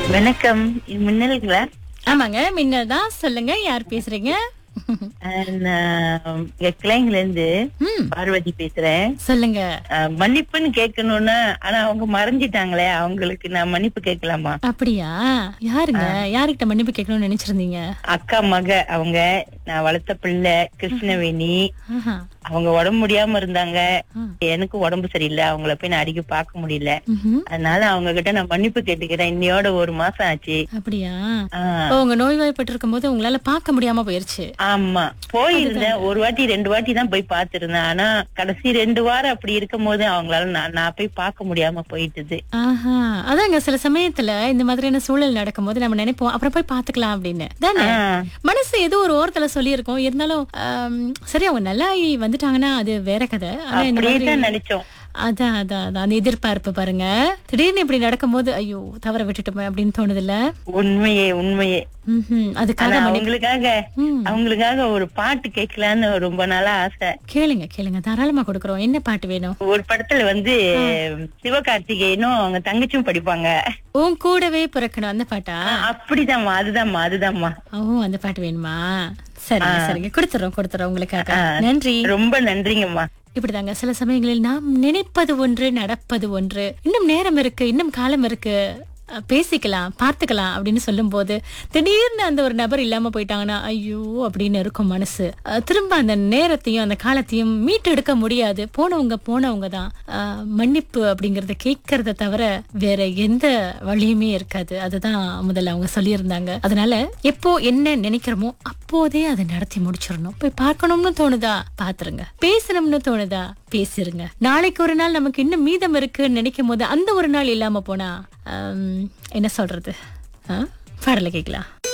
வணக்கம் இது மின்னலுங்களா ஆமாங்க மின்னல் தான் சொல்லுங்க யார் பேசுறீங்க அஹ் நான் இங்க கிளைங்ல இருந்து ம் பார்வதி பேசுறேன் சொல்லுங்க அஹ் மன்னிப்புன்னு கேட்கணும்னா ஆனா அவங்க மறைஞ்சிட்டாங்களே அவங்களுக்கு நான் மன்னிப்பு கேட்கலாமா அப்படியா யாருங்க யாருக்கிட்ட மன்னிப்பு கேட்கணும்னு நினைச்சிருந்தீங்க அக்கா மக அவங்க நான் வளர்த்த பிள்ளை கிருஷ்ணவேணி ஆஹா. அவங்க உடம்பு முடியாம இருந்தாங்க ஆ. எனக்கு உடம்பு சரியில்லை அவங்கள போய் நான் அடிக்க பார்க்க முடியல ம்ஹும். அதனால அவங்க கிட்ட நான் மன்னிப்பு கேட்டுக்கிறேன் இன்னையோட ஒரு மாசம் ஆச்சு அப்படியா ஆஹ் ஓ, உங்க நோய்வாய்ப்பட்டிருக்கும் போது உங்களால பார்க்க முடியாம போயிருச்சு ஆமா போயிருந்தேன் ஒரு வாட்டி ரெண்டு வாட்டி தான் போய் பாத்துருந்தேன் ஆனா கடைசி ரெண்டு வாரம் அப்படி இருக்கும் போது அவங்களால நான் நான் போய் பார்க்க முடியாம போயிட்டுது ஆஹா அதாங்க சில சமயத்துல இந்த மாதிரியான சூழல் நடக்கும்போது நம்ம நினைப்போம் அப்புறம் போய் பாத்துக்கலாம் அப்படின்னு தானே ஆஹ் மனசு ஏதோ ஒரு ஓரத்துல சொல்லியிருக்கோம் இருந்தாலும் ஆம், சரி அவங்க நல்லா வந்துட்டாங்கன்னா அது வேற கதை ஆனா இந்த அப்படியே மாதிரி தான் நினைச்சோம் அதான் அதான் அதான் அந்த எதிர்பார்ப்பு பாருங்க திடீர்னு இப்படி நடக்கும்போது ஐயோ தவற விட்டுட்டோமே அப்படின்னு தோணுதுல்ல உண்மையே உண்மையே ம்ஹும். அதுக்காக ஆனா மன்னிப்பு அவங்களுக்காக ம். அவங்களுக்காக ஒரு பாட்டு கேட்கலான்னு ரொம்ப நாளா ஆசை கேளுங்க கேளுங்க தாராளமா கொடுக்குறோம் என்ன பாட்டு வேணும் ஒரு படத்துல வந்து சிவகார்த்திகேயனும் அவங்க தங்கச்சியும் படிப்பாங்க உன் கூடவே பிறக்கணும் அந்த பாட்டா அப்படிதாம்மா அதுதாம்மா அதுதாம்மா ஓ அந்த பாட்டு வேணுமா சரிங்க சரிங்க கொடுத்துறோம் கொடுத்துறோம் உங்களுக்காக நன்றி ரொம்ப நன்றிங்கம்மா இப்படிதாங்க சில சமயங்களில் நாம் நினைப்பது ஒன்று நடப்பது ஒன்று இன்னும் நேரம் இருக்கு இன்னும் காலம் இருக்கு அஹ், பேசிக்கலாம் பார்த்துக்கலாம் அப்படின்னு சொல்லும்போது திடீர்னு அந்த ஒரு நபர் இல்லாம போயிட்டாங்கன்னா ஐயோ அப்படின்னு இருக்கும் மனசு அஹ், திரும்ப அந்த நேரத்தையும் அந்த காலத்தையும் மீட்டெடுக்க முடியாது போனவங்க போனவங்க தான் அஹ், மன்னிப்பு அப்படிங்கறத கேட்கறத தவிர வேற எந்த வழியுமே இருக்காது அதுதான் முதல்ல அவங்க சொல்லியிருந்தாங்க அதனால எப்போ என்ன நினைக்கிறோமோ அப்போதே அதை நடத்தி முடிச்சிடணும் போய் பார்க்கணும்னு தோணுதா பாத்துருங்க பேசணும்னு தோணுதா பேசிருங்க நாளைக்கு ஒரு நாள் நமக்கு இன்னும் மீதம் இருக்குன்னு நினைக்கும் போது அந்த ஒரு நாள் இல்லாம போனா ஆம், என்ன சொல்றது ஆ? பாடலை கேட்கலாம்